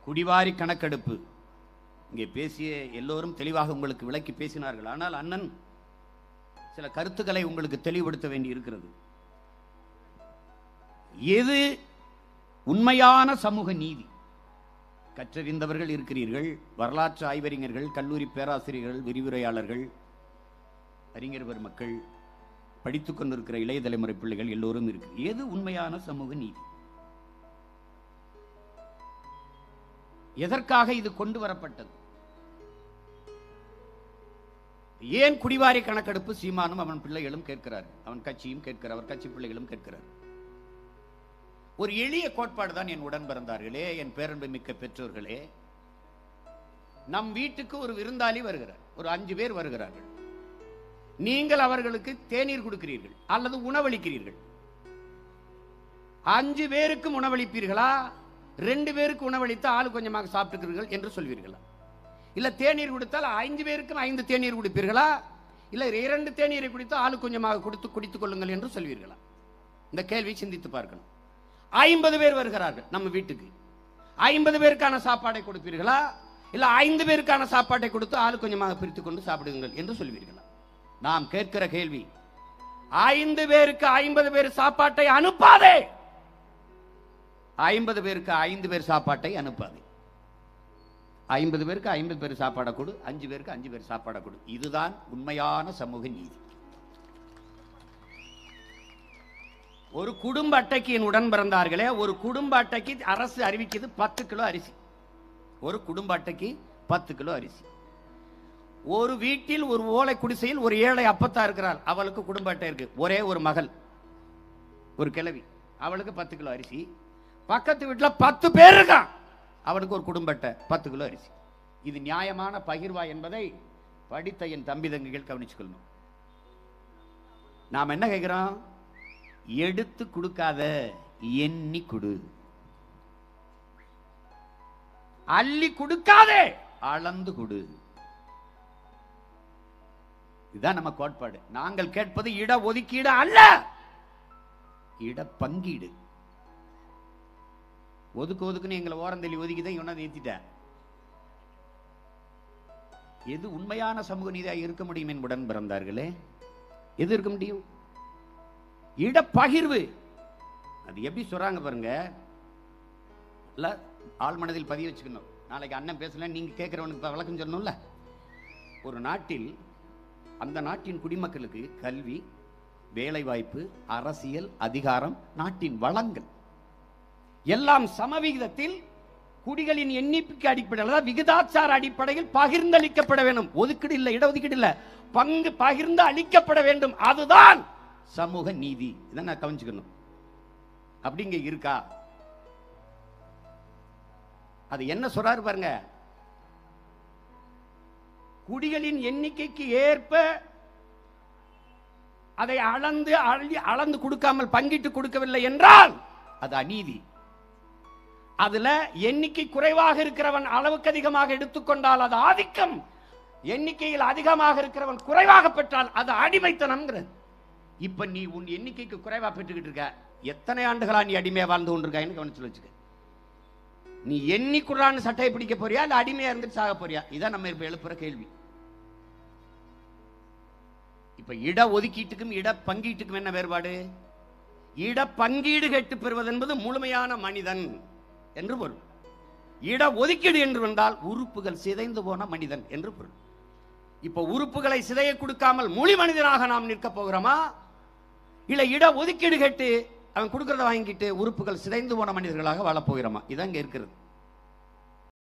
குடிவாரி கணக்கெடுப்பு இங்கே பேசிய எல்லோரும் தெளிவாக உங்களுக்கு விளக்கி பேசினார்கள் ஆனால் அண்ணன் சில கருத்துக்களை உங்களுக்கு தெளிவுபடுத்த வேண்டி இருக்கிறது எது உண்மையான சமூக நீதி கற்றறிந்தவர்கள் இருக்கிறீர்கள் வரலாற்று ஆய்வறிஞர்கள் கல்லூரி பேராசிரியர்கள் விரிவுரையாளர்கள் அறிஞர் பெருமக்கள் படித்துக் கொண்டிருக்கிற இளைய தலைமுறை பிள்ளைகள் எல்லோரும் இருக்கு எது உண்மையான சமூக நீதி எதற்காக இது கொண்டு வரப்பட்டது ஏன் குடிவாரி கணக்கெடுப்பு சீமானும் அவன் பிள்ளைகளும் கேட்கிறார் அவன் கட்சியும் கேட்கிறார் அவர் கட்சி பிள்ளைகளும் கேட்கிறார் ஒரு எளிய கோட்பாடு தான் என் உடன் பிறந்தார்களே என் பேரன்பு மிக்க பெற்றோர்களே நம் வீட்டுக்கு ஒரு விருந்தாளி வருகிறார் ஒரு அஞ்சு பேர் வருகிறார்கள் நீங்கள் அவர்களுக்கு தேநீர் கொடுக்கிறீர்கள் அல்லது உணவளிக்கிறீர்கள் அஞ்சு பேருக்கும் உணவளிப்பீர்களா ரெண்டு பேருக்கு உணவளித்து ஆளு கொஞ்சமாக சாப்பிட்டுக்கிறீர்கள் என்று சொல்வீர்களா இல்ல தேநீர் கொடுத்தால் ஐந்து பேருக்கும் ஐந்து தேநீர் குடிப்பீர்களா இல்ல இரண்டு தேநீரை குடித்து ஆளு கொஞ்சமாக கொடுத்து குடித்துக் கொள்ளுங்கள் என்று சொல்வீர்களா இந்த கேள்வி சிந்தித்து பார்க்கணும் ஐம்பது பேர் வருகிறார்கள் நம்ம வீட்டுக்கு ஐம்பது பேருக்கான சாப்பாடை கொடுப்பீர்களா இல்ல ஐந்து பேருக்கான சாப்பாட்டை கொடுத்து ஆளு கொஞ்சமாக பிரித்துக் கொண்டு சாப்பிடுங்கள் என்று சொல்வீர்களா நாம் கேட்கிற கேள்வி ஐந்து பேருக்கு ஐம்பது பேர் சாப்பாட்டை அனுப்பாதே ஐம்பது பேருக்கு ஐந்து பேர் சாப்பாட்டை அனுப்பாதே ஐம்பது பேருக்கு ஐம்பது பேர் சாப்பாடை கொடு அஞ்சு பேருக்கு அஞ்சு பேர் சாப்பாடை கொடு இதுதான் உண்மையான சமூக நீதி ஒரு குடும்ப அட்டைக்கு என் உடன் பிறந்தார்களே ஒரு குடும்ப அட்டைக்கு அரசு அறிவிக்குது பத்து கிலோ அரிசி ஒரு குடும்ப அட்டைக்கு பத்து கிலோ அரிசி ஒரு வீட்டில் ஒரு ஓலை குடிசையில் ஒரு ஏழை அப்பத்தா இருக்கிறாள் அவளுக்கு குடும்ப அட்டை இருக்கு ஒரே ஒரு மகள் ஒரு கிழவி அவளுக்கு பத்து கிலோ அரிசி பக்கத்து வீட்டில் பத்து பேர் இருக்கான் அவனுக்கு ஒரு குடும்ப அட்டை பத்து கிலோ அரிசி இது நியாயமான பகிர்வா என்பதை படித்த என் தம்பி தங்கைகள் கவனிச்சுக்கொள்ளணும் நாம் என்ன கேட்கிறோம் எடுத்து கொடுக்காத எண்ணி கொடு அள்ளி கொடுக்காதே அளந்து கொடு இதுதான் நம்ம கோட்பாடு நாங்கள் கேட்பது இட ஒதுக்கீடு அல்ல இட பங்கீடு ஒதுக்கு ஒதுக்குன்னு எங்களை ஓரந்தள்ளி ஒதுக்கி தான் இவனை ஏத்திட்ட எது உண்மையான சமூக நீதியாக இருக்க முடியும் என்புடன் பிறந்தார்களே எது இருக்க முடியும் இட பகிர்வு அது எப்படி சொல்றாங்க பாருங்க இல்ல ஆள் மனதில் பதிய வச்சுக்கணும் நாளைக்கு அண்ணன் பேசல நீங்க கேட்கிறவனுக்கு விளக்கம் சொல்லணும்ல ஒரு நாட்டில் அந்த நாட்டின் குடிமக்களுக்கு கல்வி வேலைவாய்ப்பு அரசியல் அதிகாரம் நாட்டின் வளங்கள் எல்லாம் சமவிகிதத்தில் குடிகளின் எண்ணிக்கைக்கு அடிப்படையில் அதாவது விகிதாச்சார அடிப்படையில் பகிர்ந்தளிக்கப்பட வேண்டும் ஒதுக்கீடு இல்லை இடஒதுக்கீடு இல்லை பங்கு பகிர்ந்து அளிக்கப்பட வேண்டும் அதுதான் சமூக நீதி இதை நான் கவனிச்சுக்கணும் அப்படிங்க இருக்கா அது என்ன சொல்றாரு பாருங்க குடிகளின் எண்ணிக்கைக்கு ஏற்ப அதை அளந்து அள்ளி அளந்து கொடுக்காமல் பங்கிட்டு கொடுக்கவில்லை என்றால் அது அநீதி அதுல எண்ணிக்கை குறைவாக இருக்கிறவன் அளவுக்கு அதிகமாக எடுத்துக்கொண்டால் அது ஆதிக்கம் எண்ணிக்கையில் அதிகமாக இருக்கிறவன் குறைவாக பெற்றால் அது அடிமைத்தனம்ங்கிறது இப்ப நீ உன் எண்ணிக்கைக்கு குறைவா பெற்றுக்கிட்டு இருக்க எத்தனை ஆண்டுகளா நீ அடிமையா வாழ்ந்து கொண்டிருக்கான்னு கவனிச்சு வச்சுக்க நீ எண்ணிக்குள்ளான்னு சட்டையை பிடிக்க போறியா இல்ல அடிமையா இருந்துட்டு சாக போறியா இதான் நம்ம இப்ப எழுப்புற கேள்வி இப்ப இட ஒதுக்கீட்டுக்கும் இட பங்கீட்டுக்கும் என்ன வேறுபாடு இட பங்கீடு கேட்டு பெறுவது என்பது முழுமையான மனிதன் என்று பொருள் இட ஒதுக்கீடு என்று வந்தால் உறுப்புகள் சிதைந்து போன மனிதன் என்று பொருள் இப்ப உறுப்புகளை சிதைய கொடுக்காமல் முழு மனிதனாக நாம் நிற்க போகிறோமா இல்ல இட ஒதுக்கீடு கேட்டு அவன் கொடுக்கறத வாங்கிட்டு உறுப்புகள் சிதைந்து போன மனிதர்களாக வாழப் போகிறோமா இதான் இங்க இருக்கிறது